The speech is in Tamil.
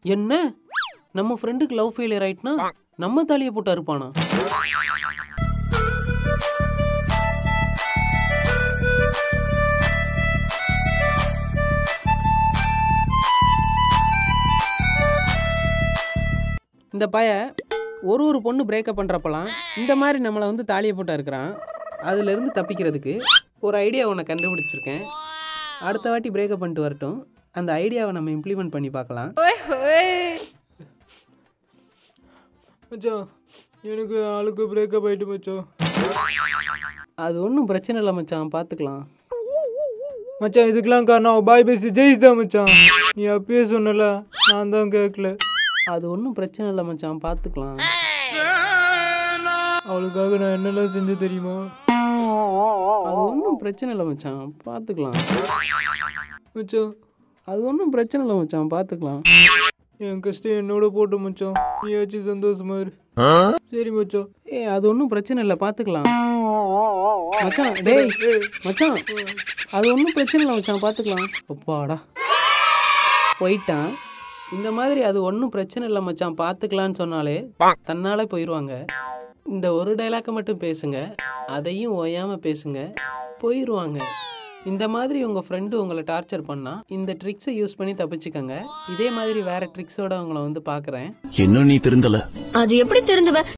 என்ன நம்ம ஃப்ரெண்டுக்கு லவ் ஃபெயிலியர் ஆயிட்டுனா நம்ம தாலியை போட்டு அறுப்பானா இந்த பய ஒரு ஒரு பொண்ணு பிரேக்கப் பண்ணுறப்பலாம் இந்த மாதிரி நம்மளை வந்து தாலியை போட்டு இருக்கிறான் அதுலேருந்து தப்பிக்கிறதுக்கு ஒரு ஐடியா ஒன்று கண்டுபிடிச்சிருக்கேன் அடுத்த வாட்டி பிரேக்கப் பண்ணிட்டு வரட்டும் அந்த ஐடியாவை நம்ம இம்ப்ளிமெண்ட் பண்ணி பார்க்கலாம் மச்சான் எனக்கு ஆளுக்கு பிரேக்கப் ஆயிட்டு மச்சான் அது ஒன்றும் பிரச்சனை இல்லை மச்சான் பார்த்துக்கலாம் மச்சான் இதுக்கெல்லாம் காரணம் பாய் பேசி ஜெயிச்சு தான் மச்சான் நீ அப்பயே சொன்னல நான் தான் கேட்கல அது ஒன்றும் பிரச்சனை இல்லை மச்சான் பார்த்துக்கலாம் அவளுக்காக நான் என்னெல்லாம் செஞ்சு தெரியுமா அது ஒன்றும் பிரச்சனை இல்லை மச்சான் பார்த்துக்கலாம் மச்சான் அது ஒன்றும் பிரச்சனை இல்லை மச்சான் பார்த்துக்கலாம் என் கஷ்டம் என்னோட போட்டு மச்சான் நீயாச்சும் சந்தோஷமா இரு சரி மச்சான் ஏ அது ஒன்றும் பிரச்சனை இல்லை பார்த்துக்கலாம் மச்சான் டேய் மச்சான் அது ஒன்றும் பிரச்சனை இல்லை மச்சான் பார்த்துக்கலாம் அப்பாடா போயிட்டான் இந்த மாதிரி அது ஒன்றும் பிரச்சனை இல்லை மச்சான் பார்த்துக்கலான்னு சொன்னாலே தன்னாலே போயிடுவாங்க இந்த ஒரு டைலாக்கை மட்டும் பேசுங்க அதையும் ஓயாமல் பேசுங்க போயிடுவாங்க இந்த மாதிரி உங்கள் ஃப்ரெண்டு உங்களை டார்ச்சர் பண்ணால் இந்த ட்ரிக்ஸை யூஸ் பண்ணி தப்பிச்சுக்கோங்க இதே மாதிரி வேறு ட்ரிக்ஸோட உங்களை வந்து பார்க்குறேன் இன்னும் நீ திருந்தல அது எப்படி திருந்துவ